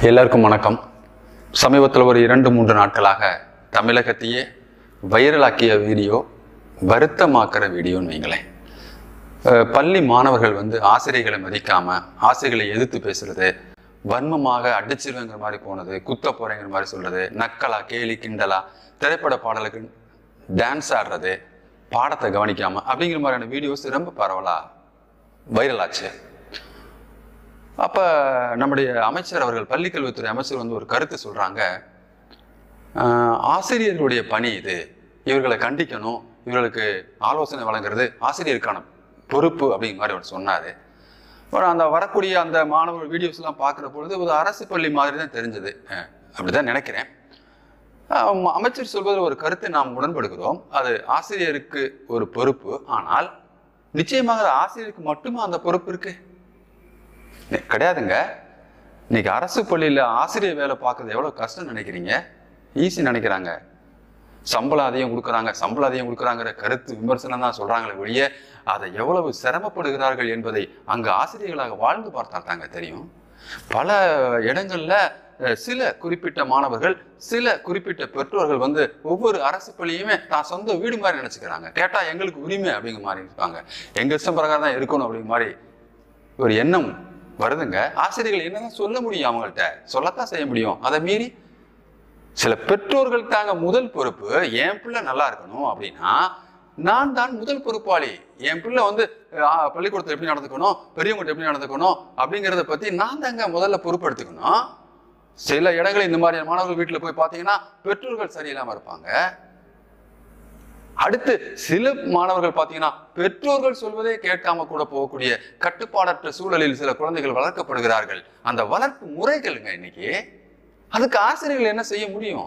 எல்லாருக்கும் வணக்கம் சமீபத்தில் ஒரு இரண்டு மூன்று நாட்களாக தமிழகத்தையே வைரலாக்கிய வீடியோ வருத்தமாக்குற வீடியோன்னு வைங்களேன் அஹ் பள்ளி மாணவர்கள் வந்து ஆசிரியர்களை மதிக்காம ஆசிரியர்களை எதிர்த்து பேசுறது வன்மமாக அடிச்சிருவேங்கிற மாதிரி போனது குத்த போறேங்கிற மாதிரி சொல்றது நக்கலா கேலி கிண்டலா திரைப்பட பாடலுக்கு டான்ஸ் ஆடுறது பாடத்தை கவனிக்காம அப்படிங்கிற மாதிரியான வீடியோஸ் ரொம்ப பரவலா வைரலாச்சு அப்ப நம்முடைய அமைச்சர் அவர்கள் பள்ளிக்கல்வித்துறை அமைச்சர் வந்து ஒரு கருத்து சொல்றாங்க ஆஹ் ஆசிரியர்களுடைய பணி இது இவர்களை கண்டிக்கணும் இவர்களுக்கு ஆலோசனை வழங்குறது ஆசிரியருக்கான பொறுப்பு அப்படிங்கிற மாதிரி அவர் சொன்னாரு அப்புறம் அந்த வரக்கூடிய அந்த மாணவர் வீடியோஸ் எல்லாம் பார்க்குற பொழுது ஒரு அரசு பள்ளி மாதிரி தான் தெரிஞ்சது அஹ் அப்படிதான் நினைக்கிறேன் ஆஹ் அமைச்சர் சொல்வதில் ஒரு கருத்தை நாம் உடன்படுகிறோம் அது ஆசிரியருக்கு ஒரு பொறுப்பு ஆனால் நிச்சயமாக அது ஆசிரியருக்கு மட்டுமா அந்த பொறுப்பு இருக்கு நி- கிடையாதுங்க இன்னைக்கு அரசு பள்ளியில் ஆசிரியர் வேலை பார்க்கறது எவ்வளோ கஷ்டம் நினைக்கிறீங்க ஈஸி நினைக்கிறாங்க சம்பளம் அதிகம் கொடுக்குறாங்க சம்பளம் அதிகம் கொடுக்குறாங்கிற கருத்து விமர்சனம் தான் சொல்றாங்களே ஒழிய அதை எவ்வளவு சிரமப்படுகிறார்கள் என்பதை அங்கு ஆசிரியர்களாக வாழ்ந்து பார்த்தால் தாங்க தெரியும் பல இடங்கள்ல அஹ், சில குறிப்பிட்ட மாணவர்கள் சில குறிப்பிட்ட பெற்றோர்கள் வந்து ஒவ்வொரு அரசு பள்ளியுமே தான் சொந்த வீடு மாதிரி நினைச்சுக்கிறாங்க கேட்டா எங்களுக்கு உரிமை அப்படிங்கிற மாதிரி இருப்பாங்க எங்க இஷ்டம் பிரகாரம் தான் இருக்கணும் அப்படிங்கிற மாதிரி ஒரு எண்ணம் வருதுங்க ஆசிரியர்கள் என்னதான் சொல்ல முடியும் அவங்கள்ட்ட சொல்லத்தான் செய்ய முடியும் அதை மீறி சில பெற்றோர்கள் தாங்க முதல் பொறுப்பு என் பிள்ளை நல்லா இருக்கணும் அப்படின்னா நான் தான் முதல் பொறுப்பாளி என் பிள்ளை வந்து ஆஹ், பள்ளிக்கூடத்துல எப்படி நடந்துக்கணும் பெரியவங்ககிட்ட எப்படி நடந்துக்கணும் அப்படிங்கிறத பத்தி நான் தாங்க முதல்ல பொறுப்பெடுத்துக்கணும் சில இடங்களில் இந்த மாதிரியான மாணவர்கள் வீட்டுல போய் பார்த்தீங்கன்னா பெற்றோர்கள் சரியில்லாம இருப்பாங்க அடுத்து சில மாணவர்கள் பார்த்தீங்கன்னா பெற்றோர்கள் சொல்வதே கேட்காம கூட போகக்கூடிய கட்டுப்பாடற்ற சூழலில் சில குழந்தைகள் வளர்க்கப்படுகிறார்கள் அந்த வளர்ப்பு முறைகளுங்க இன்னைக்கு அதுக்கு ஆசிரியர்கள் என்ன செய்ய முடியும்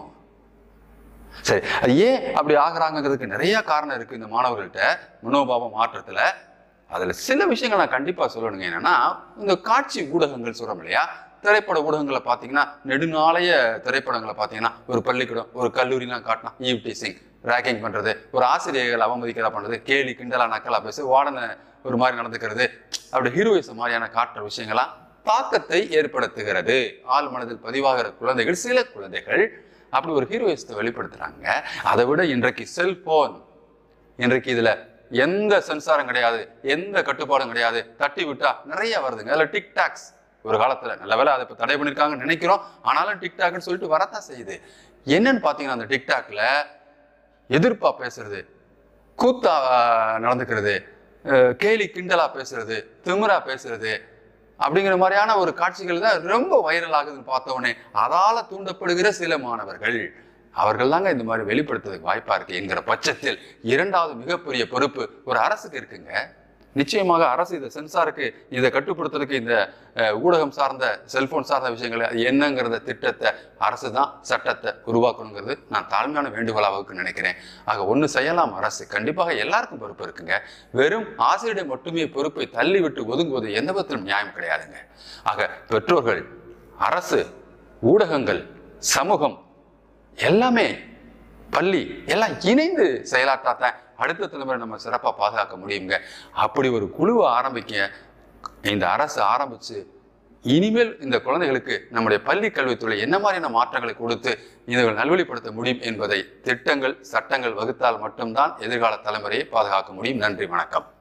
சரி அது ஏன் அப்படி ஆகுறாங்கிறதுக்கு நிறைய காரணம் இருக்கு இந்த மாணவர்கள்ட்ட மனோபாவ மாற்றத்துல அதுல சில விஷயங்கள் நான் கண்டிப்பா சொல்லணுங்க என்னன்னா இந்த காட்சி ஊடகங்கள் சொல்றோம் இல்லையா திரைப்பட ஊடகங்களை பார்த்தீங்கன்னா நெடுநாளைய திரைப்படங்களை பார்த்தீங்கன்னா ஒரு பள்ளிக்கூடம் ஒரு கல்லூரிலாம் காட்டினா ஈவ் டீசிங் ரேக்கிங் பண்றது ஒரு ஆசிரியர்கள் அவமதிக்கிறதா பண்றது கேலி கிண்டலா நக்கலா பேசு வார்டனை ஒரு மாதிரி நடந்துக்கிறது அப்படி ஹீரோயிசம் மாதிரியான காட்டுற விஷயங்களா தாக்கத்தை ஏற்படுத்துகிறது ஆள் மனதில் பதிவாகிற குழந்தைகள் சில குழந்தைகள் அப்படி ஒரு ஹீரோயிசத்தை வெளிப்படுத்துறாங்க அதை விட இன்றைக்கு செல்போன் இன்றைக்கு இதுல எந்த சென்சாரும் கிடையாது எந்த கட்டுப்பாடும் கிடையாது தட்டி விட்டா நிறைய வருதுங்க அதுல டிக்டாக்ஸ் ஒரு காலத்துல நல்ல வேளை அதை இப்ப தடை பண்ணிருக்காங்கன்னு நினைக்கிறோம் ஆனாலும் டிக்டாக்னு சொல்லிட்டு வரத்தான் செய்யுது என்னன்னு பாத்தீங்கன்னா அந்த டிக்டாக்ல எதிர்ப்பா பேசுறது கூத்தா ஆஹ், நடந்துக்கிறது அஹ், கேலி கிண்டலா பேசுறது திமிரா பேசுறது அப்படிங்கிற மாதிரியான ஒரு காட்சிகள் தான் ரொம்ப வைரல் ஆகுதுன்னு பார்த்த உடனே அதால தூண்டப்படுகிற சில மாணவர்கள் அவர்கள் தாங்க இந்த மாதிரி வெளிப்படுத்துறதுக்கு வாய்ப்பா இருக்கு என்கிற பட்சத்தில் இரண்டாவது மிகப்பெரிய பொறுப்பு ஒரு அரசுக்கு இருக்குங்க நிச்சயமாக அரசு இந்த சென்சாருக்கு இதை கட்டுப்படுத்துறதுக்கு இந்த அஹ், ஊடகம் சார்ந்த செல்போன் சார்ந்த விஷயங்களை அது என்னங்கிறத திட்டத்தை அரசு தான் சட்டத்தை உருவாக்கணுங்கிறது நான் தாழ்மையான வேண்டுகோளாக நினைக்கிறேன் ஆக ஒன்று செய்யலாம் அரசு கண்டிப்பாக எல்லாருக்கும் பொறுப்பு இருக்குங்க வெறும் ஆசிரியரிடம் மட்டுமே பொறுப்பை தள்ளி விட்டு ஒதுங்குவது எந்த விதத்திலும் நியாயம் கிடையாதுங்க ஆக பெற்றோர்கள் அரசு ஊடகங்கள் சமூகம் எல்லாமே பள்ளி எல்லாம் இணைந்து செயலாற்றாதான் அடுத்த தலைமுறை நம்ம சிறப்பாக பாதுகாக்க முடியுங்க அப்படி ஒரு குழுவை ஆரம்பிக்க இந்த அரசு ஆரம்பிச்சு இனிமேல் இந்த குழந்தைகளுக்கு நம்முடைய பள்ளி கல்வித்துறை என்ன மாதிரியான மாற்றங்களை கொடுத்து இதை நல்வழிப்படுத்த முடியும் என்பதை திட்டங்கள் சட்டங்கள் வகுத்தால் மட்டும்தான் எதிர்கால தலைமுறையை பாதுகாக்க முடியும் நன்றி வணக்கம்